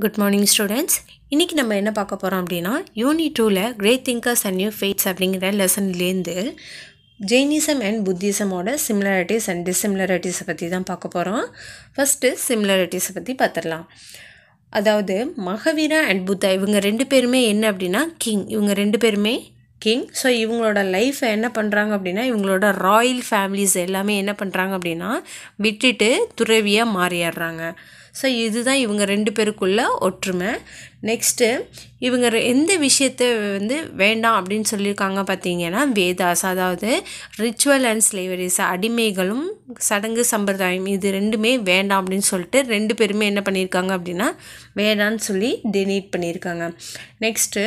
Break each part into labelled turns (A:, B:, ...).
A: good morning students இன்றைக்கி நம்ம என்ன பார்க்க போகிறோம் அப்படின்னா யூனிட் டூவில் great thinkers and new faiths அப்படிங்கிற லெசன்லேருந்து ஜெயினிசம் அண்ட் புத்திசமோட சிமிலாரிட்டிஸ் அண்ட் டிசிமிலாரிட்டிஸை பற்றி தான் பார்க்க போகிறோம் ஃபஸ்ட்டு சிமிலாரிட்டிஸை பற்றி பார்த்துடலாம் அதாவது மகவீரா அண்ட் புத்தா இவங்க ரெண்டு பேருமே என்ன அப்படின்னா கிங் இவங்க ரெண்டு பேருமே கிங் ஸோ இவங்களோட லைஃப்பை என்ன பண்ணுறாங்க அப்படின்னா இவங்களோட ராயல் ஃபேமிலிஸ் எல்லாமே என்ன பண்ணுறாங்க அப்படின்னா விட்டுட்டு துறவியாக மாறிடுறாங்க ஸோ இதுதான் இவங்க ரெண்டு பேருக்குள்ள ஒற்றுமை நெக்ஸ்ட்டு இவங்க ரெ- எந்த விஷயத்த வந்து வேண்டாம் அப்படின்னு சொல்லியிருக்காங்க பார்த்தீங்கன்னா வேதாஸ் அதாவது ரிச்சுவல் அண்ட் ஸ்லேவரிஸ் அடிமைகளும் சடங்கு சம்பிரதாயம் இது ரெண்டுமே வேண்டாம் அப்படின்னு சொல்லிட்டு ரெண்டு பேருமே என்ன பண்ணியிருக்காங்க அப்படின்னா வேண்டான்னு சொல்லி டெனீட் பண்ணியிருக்காங்க நெக்ஸ்ட்டு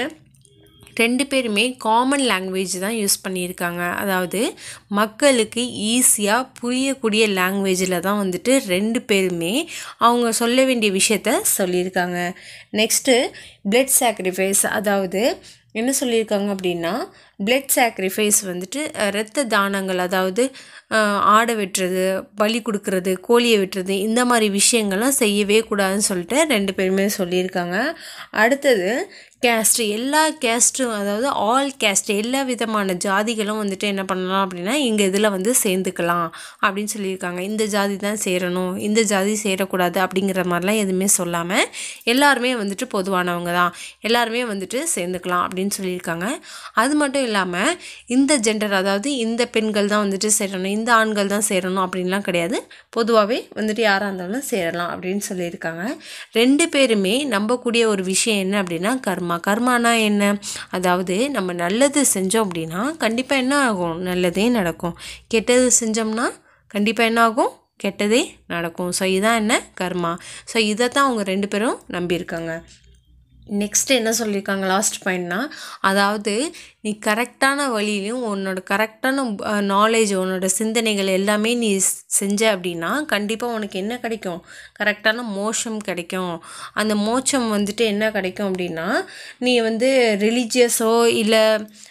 A: ரெண்டு பேருமே காமன் லாங்குவேஜ் தான் யூஸ் பண்ணியிருக்காங்க அதாவது மக்களுக்கு ஈஸியாக புரியக்கூடிய லாங்குவேஜில் தான் வந்துட்டு ரெண்டு பேருமே அவங்க சொல்ல வேண்டிய விஷயத்த சொல்லியிருக்காங்க நெக்ஸ்ட்டு பிளட் சாக்ரிஃபைஸ் அதாவது என்ன சொல்லியிருக்காங்க அப்படின்னா பிளட் சாக்ரிஃபைஸ் வந்துட்டு அஹ், இரத்த தானங்கள் அதாவது அஹ், ஆடை வெட்டுறது பலி கொடுக்கறது கோழியை வெட்டுறது இந்த மாதிரி விஷயங்கள்லாம் செய்யவே கூடாதுன்னு சொல்லிட்டு ரெண்டு பேருமே சொல்லியிருக்காங்க அடுத்தது கேஸ்ட் எல்லா கேஸ்ட்டும் அதாவது ஆல் கேஸ்ட் எல்லா விதமான ஜாதிகளும் வந்துட்டு என்ன பண்ணலாம் அப்படின்னா இங்கே இதில் வந்து சேர்ந்துக்கலாம் அப்படின்னு சொல்லியிருக்காங்க இந்த ஜாதி தான் சேரணும் இந்த ஜாதி சேரக்கூடாது அப்படிங்கிற மாதிரிலாம் எதுவுமே சொல்லாமல் எல்லாருமே வந்துட்டு பொதுவானவங்க தான் எல்லாருமே வந்துட்டு சேர்ந்துக்கலாம் அப்படின்னு சொல்லியிருக்காங்க அது மட்டும் இல்லாமல் இந்த ஜெண்டர் அதாவது இந்த பெண்கள் தான் வந்துட்டு சேரணும் இந்த ஆண்கள் தான் சேரணும் அப்படின்லாம் கிடையாது பொதுவாகவே வந்துட்டு யாராக இருந்தாலும் சேரலாம் அப்படின்னு சொல்லியிருக்காங்க ரெண்டு பேருமே நம்பக்கூடிய ஒரு விஷயம் என்ன அப்படின்னா கர்மா கர்மானா என்ன அதாவது நம்ம நல்லது செஞ்சோம் அப்படின்னா கண்டிப்பாக என்ன ஆகும் நல்லதே நடக்கும் கெட்டது செஞ்சோம்னா கண்டிப்பாக என்ன ஆகும் கெட்டதே நடக்கும் ஸோ இதான் என்ன கர்மா ஸோ இதை தான் அவங்க ரெண்டு பேரும் நம்பியிருக்காங்க நெக்ஸ்ட் என்ன சொல்லியிருக்காங்க லாஸ்ட் பாயிண்ட்னா அதாவது நீ கரெக்டான வழியிலையும் உன்னோட கரெக்டான நாலேஜ் உன்னோட சிந்தனைகள் எல்லாமே நீ ஸ்- செஞ்ச அப்படின்னா கண்டிப்பாக உனக்கு என்ன கிடைக்கும் கரெக்டான மோட்சம் கிடைக்கும் அந்த மோட்சம் வந்துட்டு என்ன கிடைக்கும் அப்படின்னா நீ வந்து ரிலீஜியஸோ இல்லை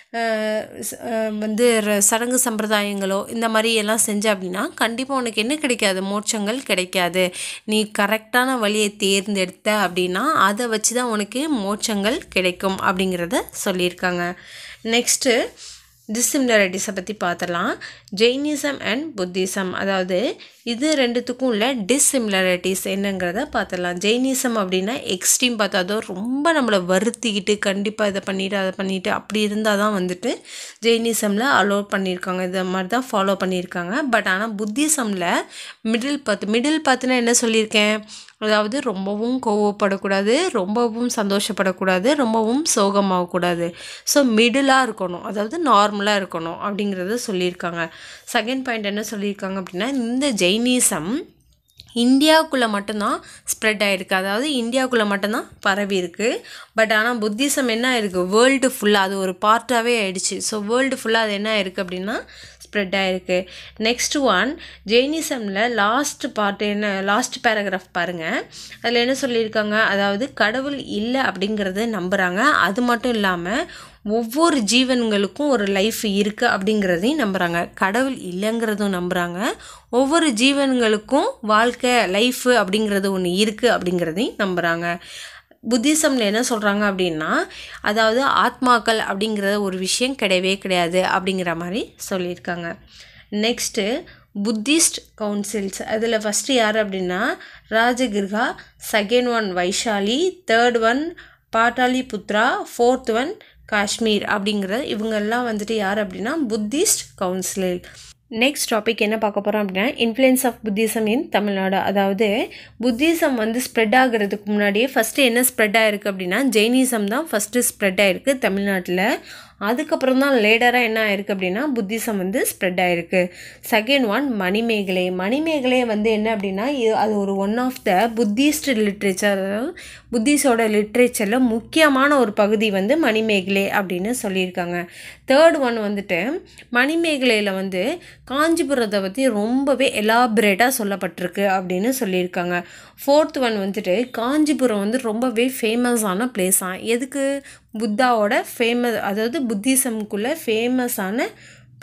A: வந்து ர- சடங்கு சம்பிரதாயங்களோ இந்த மாதிரி எல்லாம் செஞ்ச அப்படின்னா கண்டிப்பாக உனக்கு என்ன கிடைக்காது மோட்சங்கள் கிடைக்காது நீ கரெக்டான வழியை தேர்ந்தெடுத்த அப்படின்னா அதை வச்சு தான் உனக்கு மோட்சங்கள் கிடைக்கும் அப்படிங்கிறத சொல்லியிருக்காங்க நெக்ஸ்ட்டு டிசிமிலாரிட்டிஸை பற்றி பார்த்துடலாம் ஜெயினிசம் அண்ட் புத்திசம் அதாவது இது ரெண்டுத்துக்கும் உள்ள டிசிமிலாரிட்டிஸ் என்னங்கிறத பார்த்துடலாம் ஜெயினிசம் அப்படின்னா எக்ஸ்ட்ரீம் பார்த்தா ரொம்ப நம்மளை வருத்திக்கிட்டு கண்டிப்பாக இதை பண்ணிட்டு அதை பண்ணிட்டு அப்படி இருந்தால் தான் வந்துட்டு ஜெயினிசமில் அலோவ் பண்ணியிருக்காங்க இதை மாதிரி தான் ஃபாலோ பண்ணியிருக்காங்க பட் ஆனால் புத்திசமில் மிடில் பாத் மிடில் பாத்துனா என்ன சொல்லியிருக்கேன் அதாவது ரொம்பவும் கோவப்படக்கூடாது ரொம்பவும் சந்தோஷப்படக்கூடாது ரொம்பவும் சோகமாகக்கூடாது ஸோ மிடிலாக இருக்கணும் அதாவது நார்மலாக இருக்கணும் அப்படிங்கிறத சொல்லியிருக்காங்க செகண்ட் பாயிண்ட் என்ன சொல்லியிருக்காங்க அப்படின்னா இந்த ஜெயினிசம் இந்தியாவுக்குள்ளே மட்டும்தான் ஸ்ப்ரெட் ஆகிருக்கு அதாவது இந்தியாவுக்குள்ளே மட்டும்தான் பரவி இருக்கு பட் ஆனால் புத்திசம் என்ன ஆயிருக்கு வேர்ல்டு ஃபுல்லாக அது ஒரு பார்ட்டாகவே ஆயிடுச்சு ஸோ வேர்ல்டு ஃபுல்லாக அது என்ன ஆயிருக்கு அப்படின்னா ஸ்ப்ரெட் ஆயிருக்கு நெக்ஸ்ட் ஒன் ஜெயினிசமில் லாஸ்ட் பார்ட் என்ன லாஸ்ட் பேராகிராஃப் பாருங்கள் அதில் என்ன சொல்லியிருக்காங்க அதாவது கடவுள் இல்லை அப்படிங்கிறத நம்புகிறாங்க அது மட்டும் இல்லாமல் ஒவ்வொரு ஜீவன்களுக்கும் ஒரு லைஃப் இருக்குது அப்படிங்கிறதையும் நம்புகிறாங்க கடவுள் இல்லைங்கிறதும் நம்புகிறாங்க ஒவ்வொரு ஜீவன்களுக்கும் வாழ்க்கை லைஃபு அப்படிங்கிறது ஒன்று இருக்குது அப்படிங்கிறதையும் நம்புகிறாங்க புத்திசமில் என்ன சொல்கிறாங்க அப்படின்னா அதாவது ஆத்மாக்கள் அப்படிங்கிற ஒரு விஷயம் கிடையவே கிடையாது அப்படிங்கிற மாதிரி சொல்லியிருக்காங்க நெக்ஸ்ட்டு புத்திஸ்ட் கவுன்சில்ஸ் அதில் ஃபஸ்ட்டு யார் அப்படின்னா ராஜகிர்கா second one Vaishali third one Pataliputra fourth one Kashmir அப்படிங்கிற இவங்கெல்லாம் வந்துட்டு யார் அப்படின்னா புத்திஸ்ட் கவுன்சில் நெக்ஸ்ட் டாபிக் என்ன பார்க்க போகிறோம் அப்படின்னா influence of Buddhism in Tamil Nadu அதாவது புத்திசம் வந்து ஸ்ப்ரெட் ஆகுறதுக்கு முன்னாடியே ஃபஸ்ட்டு என்ன ஸ்ப்ரெட் ஆயிருக்கு அப்படின்னா ஜெயினிசம் தான் ஃபஸ்ட்டு ஸ்ப்ரெட் ஆயிருக்கு தமிழ்நாட்டில் அதுக்கப்புறம் தான் லேடராக என்ன ஆயிருக்கு அப்படின்னா புத்திசம் வந்து ஸ்ப்ரெட் ஆயிருக்கு செகண்ட் ஒன் மணிமேகலை மணிமேகலை வந்து என்ன அப்படின்னா இது- அது ஒரு one of the Buddhist literature அதாவது புத்திஸோட லிட்ரேச்சரில் முக்கியமான ஒரு பகுதி வந்து மணிமேகலை அப்படின்னு சொல்லியிருக்காங்க தேர்ட் ஒன் வந்துட்டு மணிமேகலையில் வந்து காஞ்சிபுரத்தை பற்றி ரொம்பவே எலாபரேட்டாக சொல்லப்பட்டிருக்கு அப்படின்னு சொல்லியிருக்காங்க ஃபோர்த் ஒன் வந்துட்டு காஞ்சிபுரம் வந்து ரொம்பவே ஃபேமஸான பிளேஸாக எதுக்கு புத்தாவோட ஃபேமஸ் அதாவது புத்திசம்குள்ளே ஃபேமஸான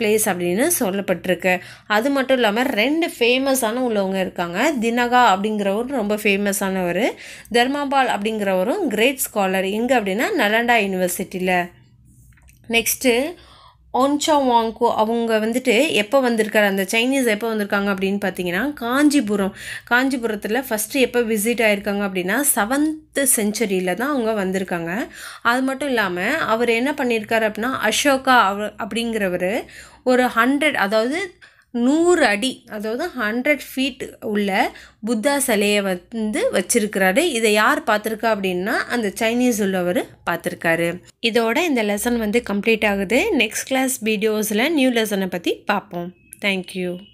A: பிளேஸ் அப்படின்னு சொல்லப்பட்டிருக்கு அது மட்டும் இல்லாமல் ரெண்டு ஃபேமஸான உள்ளவங்க இருக்காங்க தினகா அப்படிங்கிறவரும் ரொம்ப ஃபேமஸானவர் தர்மாபால் அப்படிங்கிறவரும் கிரேட் ஸ்காலர் எங்கே அப்படின்னா நலண்டா யூனிவர்சிட்டியில் நெக்ஸ்ட்டு ஒன்சா வாங்கோ அவங்க வந்துட்டு எப்போ வந்திருக்காரு அந்த சைனீஸ் எப்போ வந்திருக்காங்க அப்படின்னு பார்த்தீங்கன்னா காஞ்சிபுரம் காஞ்சிபுரத்தில் ஃபஸ்ட்டு எப்போ விசிட் ஆயிருக்காங்க அப்படின்னா செவன்த்து செஞ்சுரியில் தான் அவங்க வந்திருக்காங்க அது மட்டும் இல்லாமல் அவர் என்ன பண்ணியிருக்காரு அப்படின்னா அசோகா அவர் அப்படிங்கிறவர் ஒரு ஹண்ட்ரட் அதாவது நூறு அடி அதாவது ஹண்ட்ரட் ஃபீட் உள்ள புத்தா சிலையை வந்து வச்சிருக்கிறாரு இதை யார் பார்த்துருக்கா அப்படின்னா அந்த சைனீஸ் உள்ளவர் பார்த்துருக்காரு இதோட இந்த லெசன் வந்து கம்ப்ளீட் ஆகுது நெக்ஸ்ட் கிளாஸ் வீடியோஸில் நியூ லெசனை பற்றி பார்ப்போம் தேங்க்யூ